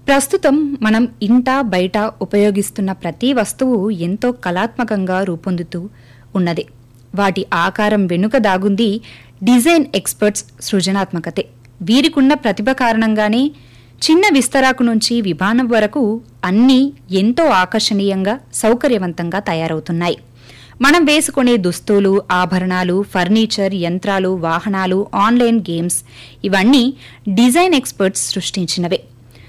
ప్రస్తుతం మనం ఇంట బయట ఉపయోగిస్తున్న ప్రతి వస్తువు ఎంతో కళాత్మకంగా రూపొందుతూ ఉన్నది వాటి ఆకారం వెనుక దాగుంది డిజైన్ ఎక్స్పర్ట్స్ సృజనాత్మకతే వీరికున్న ప్రతిభ కారణంగానే చిన్న విస్తరాకు నుంచి విమానం వరకు అన్నీ ఎంతో ఆకర్షణీయంగా సౌకర్యవంతంగా తయారవుతున్నాయి మనం వేసుకునే దుస్తులు ఆభరణాలు ఫర్నిచర్ యంత్రాలు వాహనాలు ఆన్లైన్ గేమ్స్ ఇవన్నీ డిజైన్ ఎక్స్పర్ట్స్ సృష్టించినవే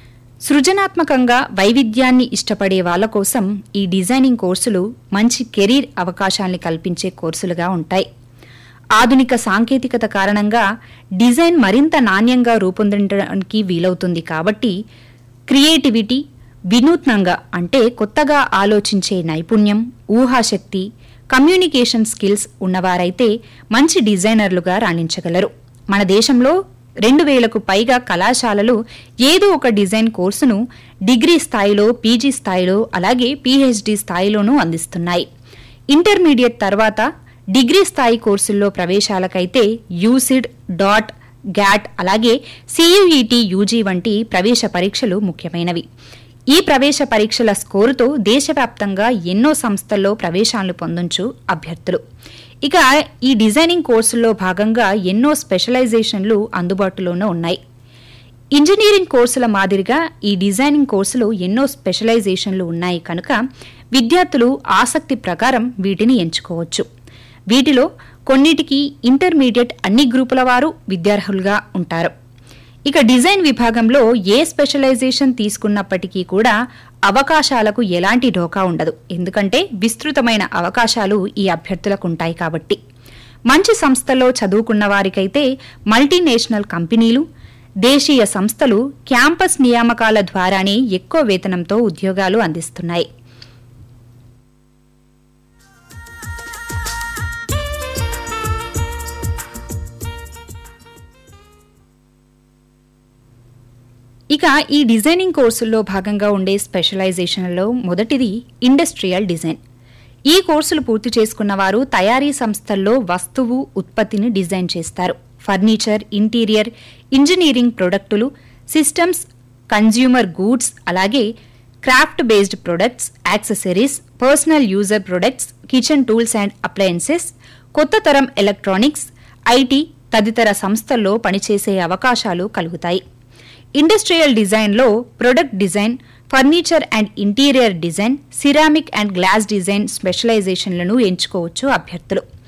సృజనాత్మకంగా వైవిధ్యాన్ని ఇష్టపడే వాళ్ళ కోసం ఈ డిజైనింగ్ కోర్సులు మంచి కెరీర్ అవకాశాల్ని కల్పించే కోర్సులుగా ఉంటాయి ఆధునిక సాంకేతికత కారణంగా డిజైన్ మరింత నాణ్యంగా రూపొందడానికి వీలవుతుంది కాబట్టి క్రియేటివిటీ వినూత్నంగా అంటే కొత్తగా ఆలోచించే నైపుణ్యం ఊహాశక్తి కమ్యూనికేషన్ స్కిల్స్ ఉన్నవారైతే మంచి డిజైనర్లుగా రాణించగలరు మన దేశంలో రెండు వేలకు పైగా కళాశాలలు ఏదో ఒక డిజైన్ కోర్సును డిగ్రీ స్థాయిలో పీజీ స్థాయిలో అలాగే పీహెచ్డీ స్థాయిలోనూ అందిస్తున్నాయి ఇంటర్మీడియట్ తర్వాత డిగ్రీ స్థాయి కోర్సుల్లో ప్రవేశాలకైతే యూసిడ్ డాట్ గ్యాట్ అలాగే సియుఈటి యూజీ వంటి ప్రవేశ పరీక్షలు ముఖ్యమైనవి ఈ ప్రవేశ పరీక్షల స్కోరుతో దేశవ్యాప్తంగా ఎన్నో సంస్థల్లో ప్రవేశాలను పొందొచ్చు అభ్యర్థులు ఇక ఈ డిజైనింగ్ కోర్సుల్లో భాగంగా ఎన్నో స్పెషలైజేషన్లు అందుబాటులోనూ ఉన్నాయి ఇంజనీరింగ్ కోర్సుల మాదిరిగా ఈ డిజైనింగ్ కోర్సులో ఎన్నో స్పెషలైజేషన్లు ఉన్నాయి కనుక విద్యార్థులు ఆసక్తి ప్రకారం వీటిని ఎంచుకోవచ్చు వీటిలో కొన్నిటికి ఇంటర్మీడియట్ అన్ని గ్రూపుల వారు విద్యార్హులుగా ఉంటారు ఇక డిజైన్ విభాగంలో ఏ స్పెషలైజేషన్ తీసుకున్నప్పటికీ కూడా అవకాశాలకు ఎలాంటి ఢోకా ఉండదు ఎందుకంటే విస్తృతమైన అవకాశాలు ఈ అభ్యర్థులకు ఉంటాయి కాబట్టి మంచి సంస్థల్లో చదువుకున్న వారికైతే మల్టీనేషనల్ కంపెనీలు దేశీయ సంస్థలు క్యాంపస్ నియామకాల ద్వారానే ఎక్కువ వేతనంతో ఉద్యోగాలు అందిస్తున్నాయి ఇక ఈ డిజైనింగ్ కోర్సుల్లో భాగంగా ఉండే స్పెషలైజేషన్లలో మొదటిది ఇండస్ట్రియల్ డిజైన్ ఈ కోర్సులు పూర్తి చేసుకున్న వారు తయారీ సంస్థల్లో వస్తువు ఉత్పత్తిని డిజైన్ చేస్తారు ఫర్నిచర్ ఇంటీరియర్ ఇంజనీరింగ్ ప్రొడక్టులు సిస్టమ్స్ కన్జ్యూమర్ గూడ్స్ అలాగే craft based products accessories personal user products kitchen tools and appliances కొత్త తరం ఎలక్ట్రానిక్స్ ఐటీ తదితర సంస్థల్లో పనిచేసే అవకాశాలు కలుగుతాయి ఇండస్ట్రియల్ డిజైన్లో product design furniture and interior design ceramic and glass design స్పెషలైజేషన్లను ఎంచుకోవచ్చు అభ్యర్థులు